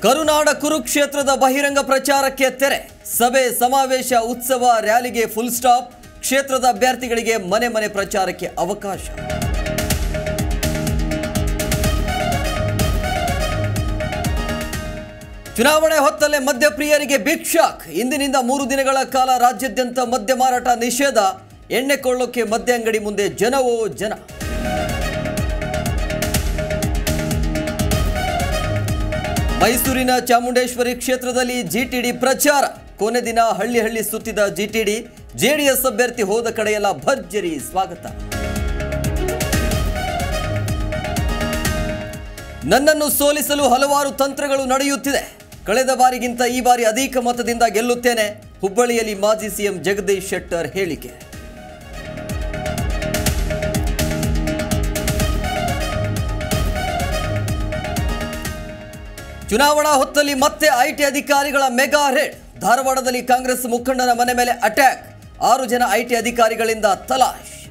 ಕರುನಾಡ ಕುರುಕ್ಷೇತ್ರದ ಬಹಿರಂಗ ಪ್ರಚಾರಕ್ಕೆ ತೆರೆ ಸಭೆ ಸಮಾವೇಶ ಉತ್ಸವ ರ್ಯಾಲಿಗೆ ಫುಲ್ ಸ್ಟಾಪ್ ಕ್ಷೇತ್ರದ ಅಭ್ಯರ್ಥಿಗಳಿಗೆ ಮನೆ ಮನೆ ಪ್ರಚಾರಕ್ಕೆ ಅವಕಾಶ ಚುನಾವಣೆ ಹೊತ್ತಲ್ಲೇ ಮದ್ಯಪ್ರಿಯರಿಗೆ ಬಿಗ್ ಶಾಕ್ ಇಂದಿನಿಂದ ಮೂರು ದಿನಗಳ ಕಾಲ ರಾಜ್ಯಾದ್ಯಂತ ಮದ್ಯ ಮಾರಾಟ ನಿಷೇಧ ಎಣ್ಣೆ ಕೊಳ್ಳೋಕೆ ಮದ್ಯ ಅಂಗಡಿ ಮುಂದೆ ಜನವೋ ಜನ ಮೈಸೂರಿನ ಚಾಮುಂಡೇಶ್ವರಿ ಕ್ಷೇತ್ರದಲ್ಲಿ ಜಿಟಿಡಿ ಪ್ರಚಾರ ಕೊನೆ ದಿನ ಹಳ್ಳಿ ಹಳ್ಳಿ ಸುತ್ತಿದ ಜಿಟಿಡಿ ಜೆಡಿಎಸ್ ಅಭ್ಯರ್ಥಿ ಹೋದ ಕಡೆಯೆಲ್ಲ ಭರ್ಜರಿ ಸ್ವಾಗತ ನನ್ನನ್ನು ಸೋಲಿಸಲು ಹಲವಾರು ತಂತ್ರಗಳು ನಡೆಯುತ್ತಿದೆ ಕಳೆದ ಬಾರಿಗಿಂತ ಈ ಬಾರಿ ಅಧಿಕ ಮತದಿಂದ ಗೆಲ್ಲುತ್ತೇನೆ ಹುಬ್ಬಳ್ಳಿಯಲ್ಲಿ ಮಾಜಿ ಸಿಎಂ ಜಗದೀಶ್ ಶೆಟ್ಟರ್ ಹೇಳಿಕೆ ಚುನಾವಣಾ ಹೊತ್ತಲ್ಲಿ ಮತ್ತೆ ಐಟಿ ಅಧಿಕಾರಿಗಳ ಮೆಗಾ ರೇಡ್ ಧಾರವಾಡದಲ್ಲಿ ಕಾಂಗ್ರೆಸ್ ಮುಖಂಡನ ಮನೆ ಮೇಲೆ ಅಟ್ಯಾಕ್ ಆರು ಜನ ಐಟಿ ಅಧಿಕಾರಿಗಳಿಂದ ತಲಾಶ್